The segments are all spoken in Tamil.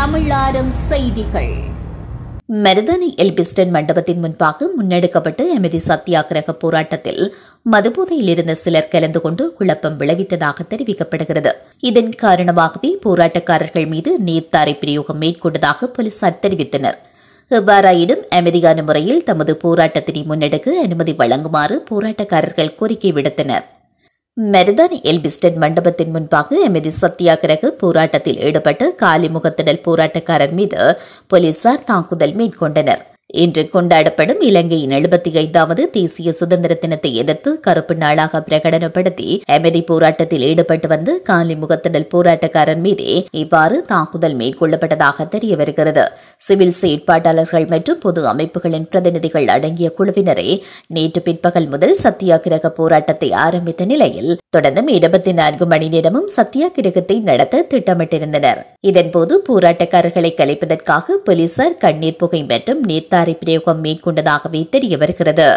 தமிழாரம் செய்திகள் மருதானை எல்பிஸ்டன் மண்டபத்தின் முன்பாக முன்னெடுக்கப்பட்ட எமதி சத்தியாகிரக போராட்டத்தில் மதுபோதையில் இருந்த சிலர் கலந்து கொண்டு குழப்பம் விளைவித்ததாக தெரிவிக்கப்படுகிறது இதன் காரணமாகவே போராட்டக்காரர்கள் மீது நீர்த்தாரை பிரயோகம் மேற்கொண்டதாக போலீசார் தெரிவித்தனர் எவ்வாறாயினும் அமைதியான முறையில் தமது போராட்டத்தினை முன்னெடுக்க அனுமதி வழங்குமாறு போராட்டக்காரர்கள் கோரிக்கை விடுத்தனர் மருதானி எல்பிஸ்டன் மண்டபத்தின் முன்பாக எமது சத்தியாகிரக போராட்டத்தில் ஈடுபட்ட காலிமுகத்திடல் போராட்டக்காரர் மீது போலீசார் தாக்குதல் மேற்கொண்டனர் இன்று கொண்டாடப்படும் இலங்கையின் எழுபத்தி ஐந்தாவது தேசிய சுதந்திர தினத்தை எதிர்த்து கருப்பு நாளாக பிரகடனப்படுத்தி அமைதி போராட்டத்தில் ஈடுபட்டு வந்த காலி முகத்திடல் போராட்டக்காரர் மீதே இவ்வாறு தாக்குதல் மேற்கொள்ளப்பட்டதாக தெரிய வருகிறது சிவில் செயற்பாட்டாளர்கள் மற்றும் பொது அமைப்புகளின் பிரதிநிதிகள் அடங்கிய குழுவினரே நேற்று பிற்பகல் முதல் சத்தியாகிரக போராட்டத்தை ஆரம்பித்த நிலையில் தொடர்ந்தும் இருபத்தி நான்கு மணி நேரமும் சத்தியாகிரகத்தை நடத்த திட்டமிட்டிருந்தனர் இதன்போது போராட்டக்காரர்களை கலைப்பதற்காக போலீசார் கண்ணீர் புகை மற்றும் நீர்த்தாரை பிரயோகம் மேற்கொண்டதாகவே தெரிய வருகிறது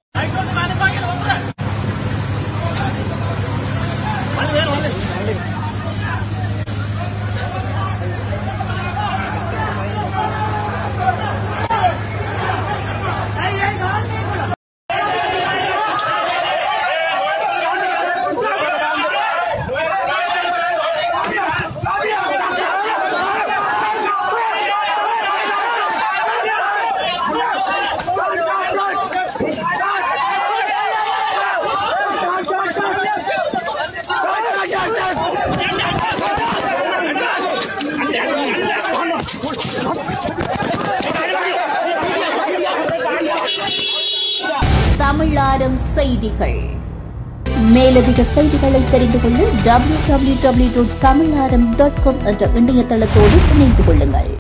தமிழாரம் செய்திகள் மேலதிக செய்திகளை தெரிந்து கொள்ள W W W dot Tamilaram dot com என்ற இணையதளத்தோடு இணைந்து கொள்ளுங்கள்